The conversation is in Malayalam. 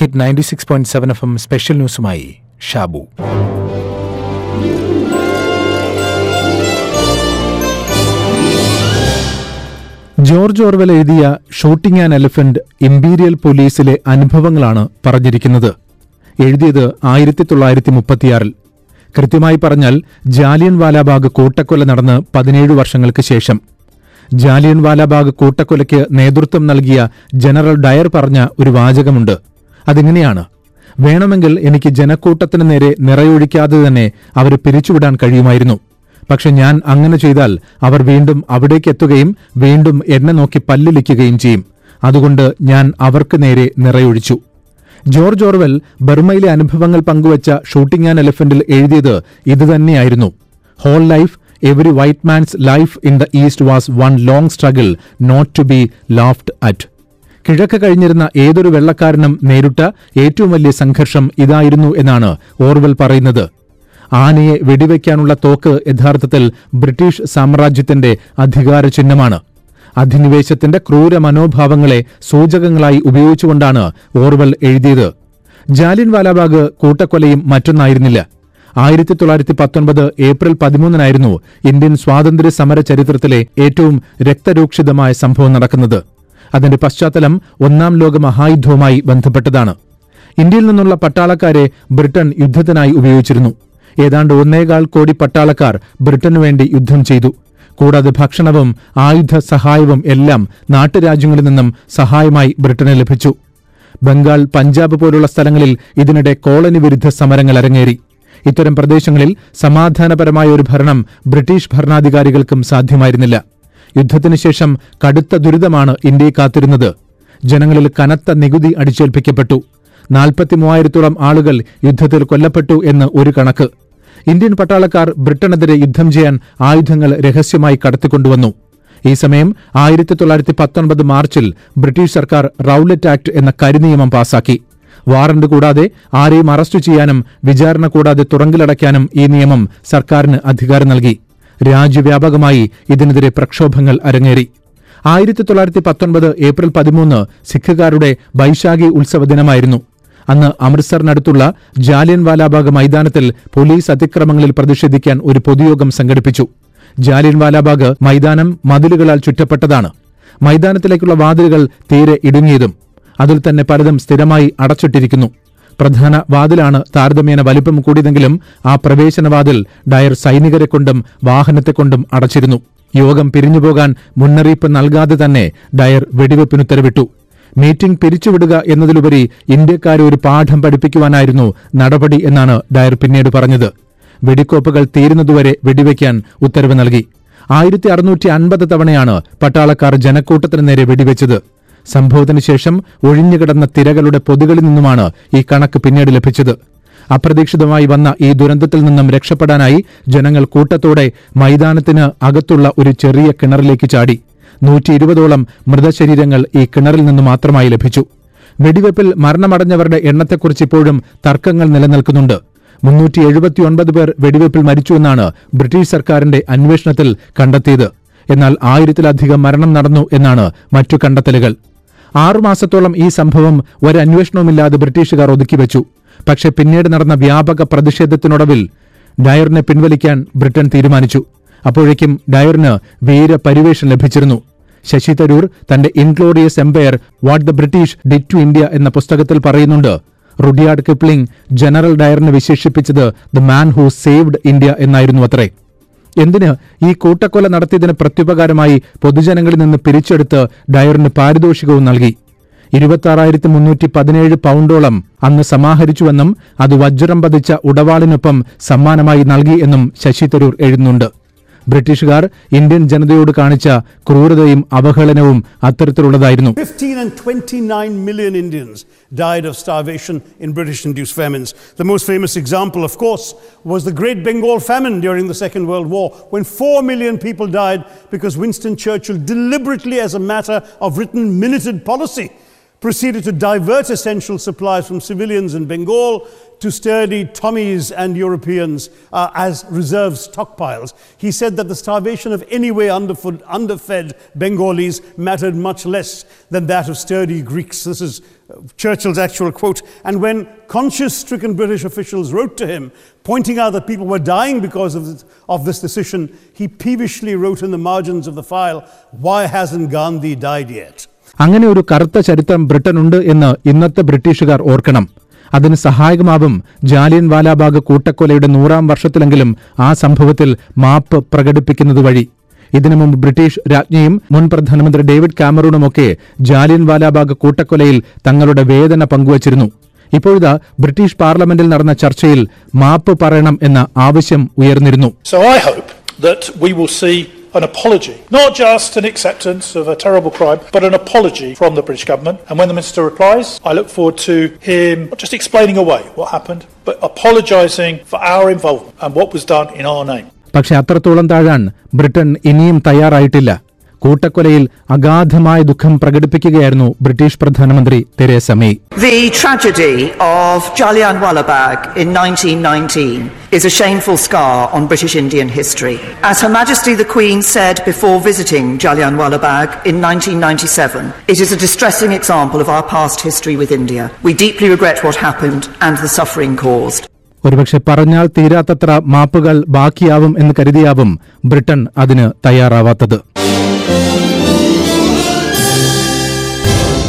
Hit ninety six point seven F M special ന്യൂസുമായി ഷാബു ജോർജ് ഓർവെൽ എഴുതിയ ഷൂട്ടിംഗ് ആൻ എലിഫന്റ് ഇമ്പീരിയൽ പോലീസിലെ അനുഭവങ്ങളാണ് പറഞ്ഞിരിക്കുന്നത് എഴുതിയത് ആയിരത്തി തൊള്ളായിരത്തി മുപ്പത്തിയാറിൽ കൃത്യമായി പറഞ്ഞാൽ ജാലിയൻ വാലാബാഗ് കൂട്ടക്കൊല നടന്ന് പതിനേഴ് വർഷങ്ങൾക്ക് ശേഷം ജാലിയൻ വാലാബാഗ് കൂട്ടക്കൊലയ്ക്ക് നേതൃത്വം നൽകിയ ജനറൽ ഡയർ പറഞ്ഞ ഒരു വാചകമുണ്ട് അതിങ്ങനെയാണ് വേണമെങ്കിൽ എനിക്ക് ജനക്കൂട്ടത്തിന് നേരെ നിറയൊഴിക്കാതെ തന്നെ അവരെ പിരിച്ചുവിടാൻ കഴിയുമായിരുന്നു പക്ഷെ ഞാൻ അങ്ങനെ ചെയ്താൽ അവർ വീണ്ടും അവിടേക്ക് എത്തുകയും വീണ്ടും എന്നെ നോക്കി പല്ലിളിക്കുകയും ചെയ്യും അതുകൊണ്ട് ഞാൻ അവർക്ക് നേരെ നിറയൊഴിച്ചു ജോർജ് ഓർവെൽ ബർമയിലെ അനുഭവങ്ങൾ പങ്കുവച്ച ഷൂട്ടിംഗ് ആൻ എലിഫന്റിൽ എഴുതിയത് ഇതുതന്നെയായിരുന്നു whole life every white man's life in the east was one long struggle not to be laughed at കിഴക്ക് കഴിഞ്ഞിരുന്ന ഏതൊരു വെള്ളക്കാരനും നേരിട്ട ഏറ്റവും വലിയ സംഘർഷം ഇതായിരുന്നു എന്നാണ് ഓർവെൽ പറയുന്നത് ആനയെ വെടിവെക്കാനുള്ള തോക്ക് യഥാർത്ഥത്തിൽ ബ്രിട്ടീഷ് സാമ്രാജ്യത്തിന്റെ അധികാര ചിഹ്നമാണ് അധിനിവേശത്തിന്റെ ക്രൂര മനോഭാവങ്ങളെ സൂചകങ്ങളായി ഉപയോഗിച്ചുകൊണ്ടാണ് ഓർവെൽ എഴുതിയത് ജാലിയൻ വാലാബാഗ് കൂട്ടക്കൊലയും മറ്റൊന്നായിരുന്നില്ല ആയിരത്തി തൊള്ളായിരത്തി പത്തൊൻപത് ഏപ്രിൽ പതിമൂന്നിനായിരുന്നു ഇന്ത്യൻ സ്വാതന്ത്ര്യ സമര ചരിത്രത്തിലെ ഏറ്റവും രക്തരൂക്ഷിതമായ സംഭവം നടക്കുന്നത് അതിന്റെ പശ്ചാത്തലം ഒന്നാം ലോക മഹായുദ്ധവുമായി ബന്ധപ്പെട്ടതാണ് ഇന്ത്യയിൽ നിന്നുള്ള പട്ടാളക്കാരെ ബ്രിട്ടൻ യുദ്ധത്തിനായി ഉപയോഗിച്ചിരുന്നു ഏതാണ്ട് ഒന്നേകാൽ കോടി പട്ടാളക്കാർ ബ്രിട്ടനു വേണ്ടി യുദ്ധം ചെയ്തു കൂടാതെ ഭക്ഷണവും ആയുധ സഹായവും എല്ലാം നാട്ടുരാജ്യങ്ങളിൽ നിന്നും സഹായമായി ബ്രിട്ടന് ലഭിച്ചു ബംഗാൾ പഞ്ചാബ് പോലുള്ള സ്ഥലങ്ങളിൽ ഇതിനിടെ കോളനി വിരുദ്ധ സമരങ്ങൾ അരങ്ങേറി ഇത്തരം പ്രദേശങ്ങളിൽ സമാധാനപരമായ ഒരു ഭരണം ബ്രിട്ടീഷ് ഭരണാധികാരികൾക്കും സാധ്യമായിരുന്നില്ല യുദ്ധത്തിനു ശേഷം കടുത്ത ദുരിതമാണ് ഇന്ത്യയെ കാത്തിരുന്നത് ജനങ്ങളിൽ കനത്ത നികുതി അടിച്ചേൽപ്പിക്കപ്പെട്ടു നാൽപ്പത്തി മൂവായിരത്തോളം ആളുകൾ യുദ്ധത്തിൽ കൊല്ലപ്പെട്ടു എന്ന് ഒരു കണക്ക് ഇന്ത്യൻ പട്ടാളക്കാർ ബ്രിട്ടനെതിരെ യുദ്ധം ചെയ്യാൻ ആയുധങ്ങൾ രഹസ്യമായി കടത്തിക്കൊണ്ടുവന്നു ഈ സമയം ആയിരത്തി തൊള്ളായിരത്തി പത്തൊൻപത് മാർച്ചിൽ ബ്രിട്ടീഷ് സർക്കാർ റൌലറ്റ് ആക്ട് എന്ന കരിനിയമം പാസാക്കി വാറന്റ് കൂടാതെ ആരെയും അറസ്റ്റ് ചെയ്യാനും വിചാരണ കൂടാതെ തുറങ്കിലടയ്ക്കാനും ഈ നിയമം സർക്കാരിന് അധികാരം നൽകി രാജ്യവ്യാപകമായി ഇതിനെതിരെ പ്രക്ഷോഭങ്ങൾ അരങ്ങേറി ആയിരത്തി തൊള്ളായിരത്തി പത്തൊൻപത് ഏപ്രിൽ പതിമൂന്ന് സിഖുകാരുടെ ബൈശാഖി ഉത്സവ ദിനമായിരുന്നു അന്ന് അമൃത്സറിനടുത്തുള്ള ജാലിയൻ വാലാബാഗ് മൈതാനത്തിൽ പോലീസ് അതിക്രമങ്ങളിൽ പ്രതിഷേധിക്കാൻ ഒരു പൊതുയോഗം സംഘടിപ്പിച്ചു ജാലിയൻ വാലാബാഗ് മൈതാനം മതിലുകളാൽ ചുറ്റപ്പെട്ടതാണ് മൈതാനത്തിലേക്കുള്ള വാതിലുകൾ തീരെ ഇടുങ്ങിയതും അതിൽ തന്നെ പലതും സ്ഥിരമായി അടച്ചിട്ടിരിക്കുന്നു പ്രധാന വാതിലാണ് താരതമ്യേന വലിപ്പം കൂടിയതെങ്കിലും ആ പ്രവേശനവാതിൽ ഡയർ സൈനികരെ കൊണ്ടും വാഹനത്തെക്കൊണ്ടും അടച്ചിരുന്നു യോഗം പിരിഞ്ഞുപോകാൻ മുന്നറിയിപ്പ് നൽകാതെ തന്നെ ഡയർ വെടിവെപ്പിനുത്തരവിട്ടു മീറ്റിംഗ് പിരിച്ചുവിടുക എന്നതിലുപരി ഇന്ത്യക്കാരെ ഒരു പാഠം പഠിപ്പിക്കുവാനായിരുന്നു നടപടി എന്നാണ് ഡയർ പിന്നീട് പറഞ്ഞത് വെടിക്കോപ്പുകൾ തീരുന്നതുവരെ വെടിവെക്കാൻ ഉത്തരവ് നൽകി ആയിരത്തി അറുന്നൂറ്റി അൻപത് തവണയാണ് പട്ടാളക്കാർ ജനക്കൂട്ടത്തിന് നേരെ വെടിവെച്ചത് സംഭവത്തിന് ശേഷം ഒഴിഞ്ഞുകിടന്ന തിരകളുടെ പൊതുകളിൽ നിന്നുമാണ് ഈ കണക്ക് പിന്നീട് ലഭിച്ചത് അപ്രതീക്ഷിതമായി വന്ന ഈ ദുരന്തത്തിൽ നിന്നും രക്ഷപ്പെടാനായി ജനങ്ങൾ കൂട്ടത്തോടെ മൈതാനത്തിന് അകത്തുള്ള ഒരു ചെറിയ കിണറിലേക്ക് ചാടി നൂറ്റി ഇരുപതോളം മൃതശരീരങ്ങൾ ഈ കിണറിൽ നിന്ന് മാത്രമായി ലഭിച്ചു വെടിവെപ്പിൽ മരണമടഞ്ഞവരുടെ എണ്ണത്തെക്കുറിച്ച് ഇപ്പോഴും തർക്കങ്ങൾ നിലനിൽക്കുന്നുണ്ട് മുന്നൂറ്റി എഴുപത്തിയൊൻപത് പേർ വെടിവെപ്പിൽ മരിച്ചുവെന്നാണ് ബ്രിട്ടീഷ് സർക്കാരിന്റെ അന്വേഷണത്തിൽ കണ്ടെത്തിയത് എന്നാൽ ആയിരത്തിലധികം മരണം നടന്നു എന്നാണ് മറ്റു കണ്ടെത്തലുകൾ ആറുമാസത്തോളം ഈ സംഭവം ഒരന്വേഷണവുമില്ലാതെ ബ്രിട്ടീഷുകാർ ഒതുക്കിവെച്ചു പക്ഷെ പിന്നീട് നടന്ന വ്യാപക പ്രതിഷേധത്തിനൊടുവിൽ ഡയറിനെ പിൻവലിക്കാൻ ബ്രിട്ടൻ തീരുമാനിച്ചു അപ്പോഴേക്കും ഡയറിന് വീരപരിവേഷം ലഭിച്ചിരുന്നു ശശി തരൂർ തന്റെ inglorious empire what the British did to India എന്ന പുസ്തകത്തിൽ പറയുന്നുണ്ട് റുഡിയാർഡ് കിപ്ലിംഗ് ജനറൽ ഡയറിനെ വിശേഷിപ്പിച്ചത് the man who saved India എന്നായിരുന്നു അത്രേ എന്തിന് ഈ കൂട്ടക്കൊല നടത്തിയതിന് പ്രത്യുപകാരമായി പൊതുജനങ്ങളിൽ നിന്ന് പിരിച്ചെടുത്ത് ഡയറിന് പാരിതോഷികവും നൽകി ഇരുപത്തി മുന്നൂറ്റി പതിനേഴ് പൗണ്ടോളം അന്ന് സമാഹരിച്ചുവെന്നും അത് വജ്രം പതിച്ച ഉടവാളിനൊപ്പം സമ്മാനമായി നൽകി എന്നും ശശി തരൂർ എഴുതുന്നുണ്ട് ബ്രിട്ടീഷുകാർ ഇന്ത്യൻ ജനതയോട് കാണിച്ച ക്രൂരതയും അവഹേളനവും അത്തരത്തിലുള്ളതായിരുന്നു 15 and 29 million Indians died of starvation in British induced famines. The most famous example, of course, was the Great Bengal famine during the Second World War, when 4 million people died because Winston Churchill deliberately, as a matter of written minuted policy, proceeded to divert essential supplies from civilians in Bengal to sturdy Tommies and Europeans uh, as reserve stockpiles. He said that the starvation of anyway underfood, underfed Bengalis mattered much less than that of sturdy Greeks. This is uh, Churchill's actual quote. And when conscience stricken British officials wrote to him, pointing out that people were dying because of this, of this decision, he peevishly wrote in the margins of the file, Why hasn't Gandhi died yet? അങ്ങനെ ഒരു കറുത്ത ചരിത്രം ബ്രിട്ടനുണ്ട് എന്ന് ഇന്നത്തെ ബ്രിട്ടീഷുകാർ ഓർക്കണം അതിന് സഹായകമാവും ജാലിയൻ വാലാബാഗ് കൂട്ടക്കൊലയുടെ നൂറാം വർഷത്തിലെങ്കിലും ആ സംഭവത്തിൽ മാപ്പ് പ്രകടിപ്പിക്കുന്നത് വഴി ഇതിനു മുമ്പ് ബ്രിട്ടീഷ് രാജ്ഞിയും മുൻ പ്രധാനമന്ത്രി ഡേവിഡ് കാമറൂണുമൊക്കെ ജാലിയൻ വാലാബാഗ് കൂട്ടക്കൊലയിൽ തങ്ങളുടെ വേദന പങ്കുവച്ചിരുന്നു ഇപ്പോഴിതാ ബ്രിട്ടീഷ് പാർലമെന്റിൽ നടന്ന ചർച്ചയിൽ മാപ്പ് പറയണം എന്ന ആവശ്യം ഉയർന്നിരുന്നു So I hope that we will see an apology, not just an acceptance of a terrible crime, but an apology from the British government. And when the minister replies, I look forward to him not just explaining away what happened, but apologising for our involvement and what was done in our name. പക്ഷെ അത്രത്തോളം താഴാൻ ബ്രിട്ടൻ ഇനിയും തയ്യാറായിട്ടില്ല കൂട്ടക്കൊലയിൽ അഗാധമായ ദുഃഖം പ്രകടിപ്പിക്കുകയായിരുന്നു ബ്രിട്ടീഷ് പ്രധാനമന്ത്രി Theresa May The tragedy of Jallianwala Bagh in 1919 is a shameful scar on British Indian history. As Her Majesty the Queen said before visiting Jallianwala Bagh in 1997, it is a distressing example of our past history with India. We deeply regret what happened and the suffering caused. ഒരുപക്ഷെ പറഞ്ഞാൽ തീരാത്തത്ര മാപ്പുകൾ ബാക്കിയാവും എന്ന് കരുതിയാവും ബ്രിട്ടൻ അതിന് തയ്യാറാവാത്തത്